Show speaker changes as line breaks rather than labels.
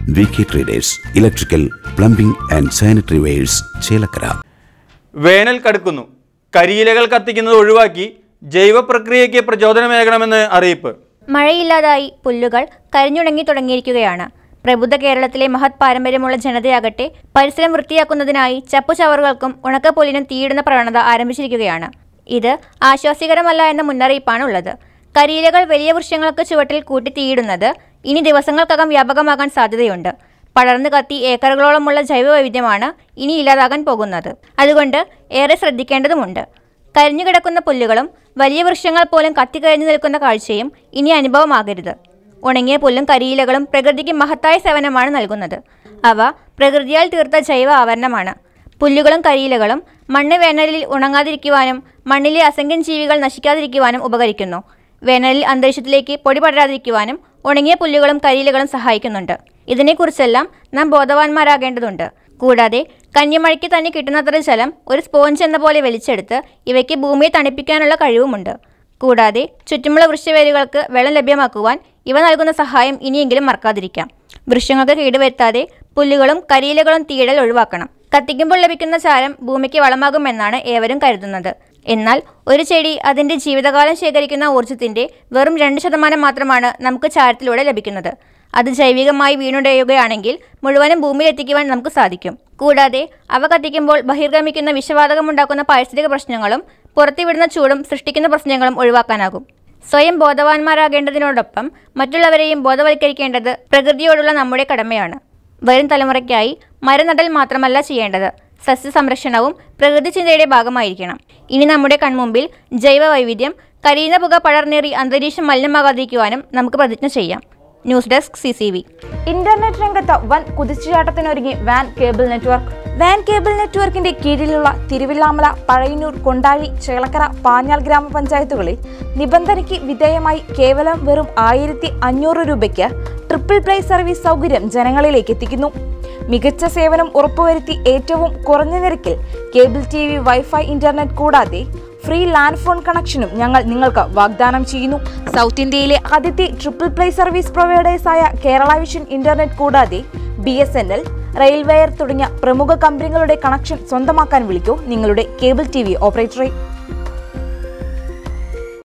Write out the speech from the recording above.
V K traders electrical plumbing and sanitary wares Chelakkara
വേനൽ കടുക്കുന്നു കരിയിലകൾ കത്തിക്കുന്നത് ഒഴിവാക്കി ജൈവ പ്രക്രിയയ്ക്ക് പ്രചോദനമേകണമെന്ന് അറിയിപ്പ്
മഴയില്ലാതായി പുല്ലുകൾ കരിഞ്ഞുണങ്ങി തുടങ്ങിയിരിക്കുകയാണ് പ്രബുദ്ധ കേരളത്തിലെ മഹത് പാരമ്പര്യമുള്ള ജനതയാകട്ടെ പരിസരം വൃത്തിയാക്കുന്നതിനായി ചപ്പുചവറുകൾക്കും ഉണക്കപ്പുല്ലിനും തീയിടുന്ന പ്രവണത ആരംഭിച്ചിരിക്കുകയാണ് ഇത് ആശ്വാസികരമല്ല എന്ന മുന്നറിയിപ്പാണ് ഉള്ളത് കരിയിലകൾ വലിയ വൃക്ഷങ്ങൾക്ക് ചുവട്ടിൽ കൂട്ടി തീയിടുന്നത് ഇനി ദിവസങ്ങൾക്കകം വ്യാപകമാകാൻ സാധ്യതയുണ്ട് പടർന്നു കത്തി ഏക്കറുകളോളമുള്ള ജൈവവൈവിധ്യമാണ് ഇനി ഇല്ലാതാകാൻ പോകുന്നത് അതുകൊണ്ട് ഏറെ ശ്രദ്ധിക്കേണ്ടതുമുണ്ട് കരിഞ്ഞു കിടക്കുന്ന പുല്ലുകളും വലിയ വൃക്ഷങ്ങൾ പോലും കത്തിക്കരിഞ്ഞു നിൽക്കുന്ന കാഴ്ചയും ഇനി അനുഭവമാകരുത് ഉണങ്ങിയ പുല്ലും കരിയിലകളും പ്രകൃതിക്ക് മഹത്തായ സേവനമാണ് നൽകുന്നത് അവ പ്രകൃതിയാൽ തീർത്ത ജൈവ ആവരണമാണ് പുല്ലുകളും കരിയിലകളും മണ്ണ് വേനലിൽ ഉണങ്ങാതിരിക്കുവാനും മണ്ണിലെ അസംഖ്യം ജീവികൾ നശിക്കാതിരിക്കുവാനും ഉപകരിക്കുന്നു വേനലിൽ അന്തരീക്ഷത്തിലേക്ക് പൊടി പടരാതിരിക്കുവാനും ഉണങ്ങിയ പുല്ലുകളും കരിയിലകളും സഹായിക്കുന്നുണ്ട് ഇതിനെക്കുറിച്ചെല്ലാം നാം ബോധവാന്മാരാകേണ്ടതുണ്ട് കൂടാതെ കന്നിമഴയ്ക്ക് തന്നെ കിട്ടുന്നത്ര ജലം ഒരു സ്പോഞ്ച് എന്ന പോലെ വലിച്ചെടുത്ത് ഇവയ്ക്ക് ഭൂമിയെ തണുപ്പിക്കാനുള്ള കഴിവുമുണ്ട് കൂടാതെ ചുറ്റുമുള്ള വൃക്ഷവേരുകൾക്ക് വെള്ളം ലഭ്യമാക്കുവാൻ ഇവ നൽകുന്ന സഹായം ഇനിയെങ്കിലും മറക്കാതിരിക്കാം വൃക്ഷങ്ങൾക്ക് കേടുവരുത്താതെ പുല്ലുകളും കരിയിലകളും തീയിടൽ ഒഴിവാക്കണം കത്തിക്കുമ്പോൾ ലഭിക്കുന്ന ചാരം ഭൂമിക്ക് വളമാകുമെന്നാണ് ഏവരും കരുതുന്നത് എന്നാൽ ഒരു ചെടി അതിൻ്റെ ജീവിതകാലം ശേഖരിക്കുന്ന ഊർജ്ജത്തിൻ്റെ വെറും രണ്ട് ശതമാനം മാത്രമാണ് നമുക്ക് ചാരത്തിലൂടെ ലഭിക്കുന്നത് അത് ജൈവികമായി വീണുടയുകയാണെങ്കിൽ മുഴുവനും ഭൂമിയിൽ എത്തിക്കുവാൻ നമുക്ക് സാധിക്കും കൂടാതെ അവ കത്തിക്കുമ്പോൾ ബഹിർഗമിക്കുന്ന വിഷവാതകമുണ്ടാക്കുന്ന പാരിസ്ഥിതിക പ്രശ്നങ്ങളും പുറത്തുവിടുന്ന ചൂടും സൃഷ്ടിക്കുന്ന പ്രശ്നങ്ങളും ഒഴിവാക്കാനാകും സ്വയം ബോധവാന്മാരാകേണ്ടതിനോടൊപ്പം മറ്റുള്ളവരെയും ബോധവൽക്കരിക്കേണ്ടത് പ്രകൃതിയോടുള്ള നമ്മുടെ കടമയാണ് വരും തലമുറയ്ക്കായി മരം നടൽ മാത്രമല്ല ചെയ്യേണ്ടത് സസ്യ സംരക്ഷണവും പ്രകൃതി ചിന്തയുടെ ഭാഗമായിരിക്കണം ഇനി നമ്മുടെ കൺമുമ്പിൽ ജൈവ വൈവിധ്യം കരിയുന്ന പുക പടർന്നേറി അന്തരീക്ഷം മലിനമാകാതിരിക്കുവാനും നമുക്ക് പ്രതിജ്ഞ ചെയ്യാം news desk C C V
internet രംഗത്ത് വൻ കുതിച്ചുചാട്ടത്തിനൊരുങ്ങി Vaan cable network Vaan cable നെറ്റ്വർക്കിന്റെ കീഴിലുള്ള തിരുവില്ലാമല പഴയന്നൂർ കൊണ്ടാഴി ചേളക്കര പാഞ്ഞാൽ ഗ്രാമപഞ്ചായത്തുകളിൽ നിബന്ധനയ്ക്ക് വിധേയമായി കേവലം വെറും ആയിരത്തി അഞ്ഞൂറ് രൂപയ്ക്ക് ട്രിപ്പിൾ പ്ലേ സർവീസ് സൗകര്യം ജനങ്ങളിലേക്ക് എത്തിക്കുന്നു മികച്ച സേവനം ഉറപ്പുവരുത്തി ഏറ്റവും കുറഞ്ഞ നിരക്കിൽ cable T V wifi internet കൂടാതെ ഫ്രീ ലാൻഡ് ഫോൺ കണക്ഷനും ഞങ്ങൾ നിങ്ങൾക്ക് വാഗ്ദാനം ചെയ്യുന്നു സൗത്ത് ഇന്ത്യയിലെ ആദ്യത്തെ ട്രിപ്പിൾ പ്ലേ സർവീസ് പ്രൊവൈഡേഴ്സായ കേരള വിഷൻ ഇന്റർനെറ്റ് കൂടാതെ B S N L railwire തുടങ്ങിയ പ്രമുഖ കമ്പനികളുടെ കണക്ഷൻ സ്വന്തമാക്കാൻ വിളിക്കൂ നിങ്ങളുടെ കേബിൾ ടി വി ഓപ്പറേറ്ററെ